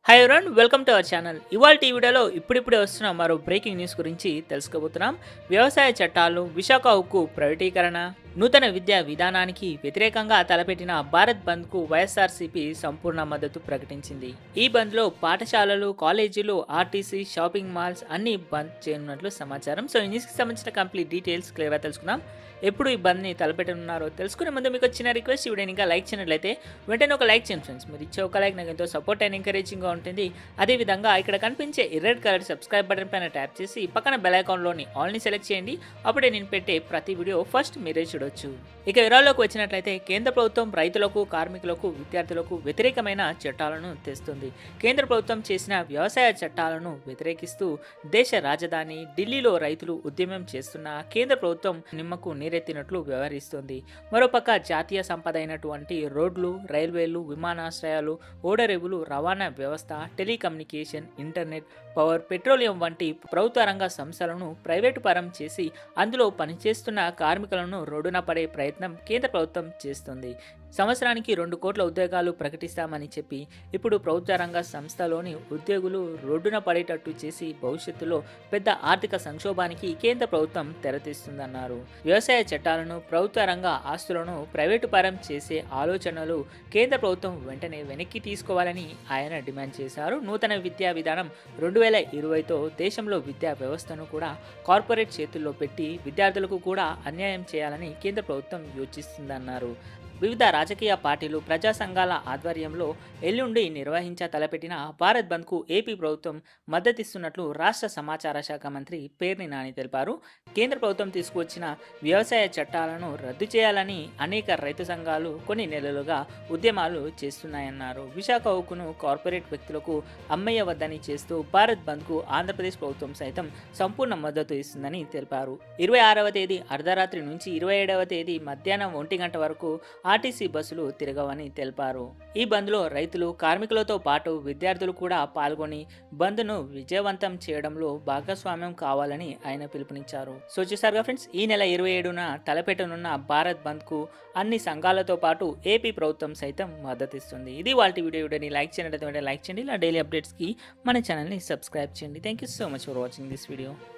hi everyone welcome to our channel ఇవాళ ఈ వీడియోలో ఇప్పుడిప్పుడే వస్తున్న మరో బ్రేకింగ్ న్యూస్ గురించి తెలుసుకోబోతున్నాం వ్యవసాయ చట్టాలు విశాఖ ఉక్కు ప్రైవేటీకరణ నూతన విద్యా విధానానికి వ్యతిరేకంగా తలపెట్టిన భారత్ బంద్కు వైఎస్ఆర్సీపీ సంపూర్ణ మద్దతు ప్రకటించింది ఈ బంద్లో పాఠశాలలు కాలేజీలు ఆర్టీసీ షాపింగ్ మాల్స్ అన్ని బంద్ చేయనున్నట్లు సమాచారం సో ఈ న్యూస్కి సంబంధించిన కంప్లీట్ డీటెయిల్స్ క్లియర్గా తెలుసుకుందాం ఎప్పుడు ఈ బంద్ని తలపెట్టనున్నారో తెలుసుకునే ముందు మీకు వచ్చిన రిక్వెస్ట్ ఈ వీడియోని ఇంకా లైక్ చేయనట్లయితే వెంటనే ఒక లైక్ చేయండి ఫ్రెండ్స్ మీరు ఇచ్చే ఒక లైక్ నాకు ఎంతో సపోర్ట్ అండ్ ఎంకరేజింగ్గా ఉంటుంది అదేవిధంగా ఇక్కడ కనిపించే రెడ్ కలర్ సబ్స్క్రైబ్ బటన్ పైన ట్యాప్ చేసి పక్కన బెల్ ఐకాన్లోని ఆల్ని సెలెక్ట్ చేయండి అప్పుడే నేను పెట్టే ప్రతి వీడియో ఫస్ట్ మీరే చూడొచ్చు ఇక వివరాల్లోకి వచ్చినట్లయితే కేంద్ర ప్రభుత్వం రైతులకు కార్మికులకు విద్యార్థులకు వ్యతిరేకమైన చట్టాలను తెస్తుంది కేంద్ర ప్రభుత్వం చేసిన వ్యవసాయ చట్టాలను వ్యతిరేకిస్తూ దేశ రాజధాని ఢిల్లీలో రైతులు ఉద్యమం చేస్తున్న కేంద్ర ప్రభుత్వం నిమ్మకు నీరెత్తినట్లు వ్యవహరిస్తుంది మరోపక్క జాతీయ సంపద అయినటువంటి రోడ్లు రైల్వేలు విమానాశ్రయాలు ఓడరేవులు రవాణా వ్యవస్థ టెలికమ్యూనికేషన్ ఇంటర్నెట్ పవర్ పెట్రోలియం వంటి ప్రభుత్వ రంగ సంస్థలను ప్రైవేటు పరం చేసి అందులో పనిచేస్తున్న కార్మికులను రోడ్డున పడే ప్రయత్నం కేంద్ర ప్రభుత్వం చేస్తుంది సంవత్సరానికి రెండు కోట్ల ఉద్యోగాలు ప్రకటిస్తామని చెప్పి ఇప్పుడు ప్రభుత్వ రంగ సంస్థలోని ఉద్యోగులు రోడ్డున పడేటట్టు చేసి భవిష్యత్తులో పెద్ద ఆర్థిక సంక్షోభానికి కేంద్ర ప్రభుత్వం తెరతీస్తుందన్నారు వ్యవసాయ చట్టాలను ప్రభుత్వ రంగ ఆస్తులను ప్రైవేటు పరం చేసే ఆలోచనలు కేంద్ర ప్రభుత్వం వెంటనే వెనక్కి తీసుకోవాలని ఆయన డిమాండ్ చేశారు నూతన విద్యా విధానం రెండు వేల ఇరవైతో దేశంలో విద్యా వ్యవస్థను కూడా కార్పొరేట్ చేతుల్లో పెట్టి విద్యార్థులకు కూడా అన్యాయం చేయాలని కేంద్ర ప్రభుత్వం యోచిస్తుందన్నారు వివిధ రాజకీయ పార్టీలు ప్రజా సంఘాల ఆధ్వర్యంలో ఎల్లుండి నిర్వహించ తలపెట్టిన భారత్ బంద్కు ఏపీ ప్రభుత్వం మద్దతిస్తున్నట్లు రాష్ట్ర సమాచార శాఖ మంత్రి పేర్ని నాని తెలిపారు కేంద్ర ప్రభుత్వం తీసుకువచ్చిన వ్యవసాయ చట్టాలను రద్దు చేయాలని అనేక రైతు సంఘాలు కొన్ని నెలలుగా ఉద్యమాలు చేస్తున్నాయన్నారు విశాఖ ఉక్కును కార్పొరేట్ వ్యక్తులకు అమ్మయ్యవద్దని చేస్తూ భారత్ బంద్కు ఆంధ్రప్రదేశ్ ప్రభుత్వం సైతం సంపూర్ణ మద్దతు ఇస్తుందని తెలిపారు ఇరవై ఆరవ తేదీ అర్ధరాత్రి నుంచి ఇరవై ఏడవ తేదీ మధ్యాహ్నం ఒంటి గంట వరకు ఆర్టీసీ బస్సులు తిరగవని తెలిపారు ఈ బంద్లో రైతులు కార్మికులతో పాటు విద్యార్థులు కూడా పాల్గొని బంద్ను విజయవంతం చేయడంలో భాగస్వామ్యం కావాలని ఆయన పిలుపునిచ్చారు సో చూసారుగా ఫ్రెండ్స్ ఈ నెల ఇరవై ఏడున తలపెట్టనున్న భారత్ బంద్కు అన్ని సంఘాలతో పాటు ఏపీ ప్రభుత్వం సైతం మద్దతిస్తుంది ఇది వాళ్ళ వీడియో వీడియోని లైక్ చేయనట్లయితే లైక్ చేయండి ఇలా డైలీ అప్డేట్స్కి మన ఛానల్ని సబ్స్క్రైబ్ చేయండి thank you so much for watching this video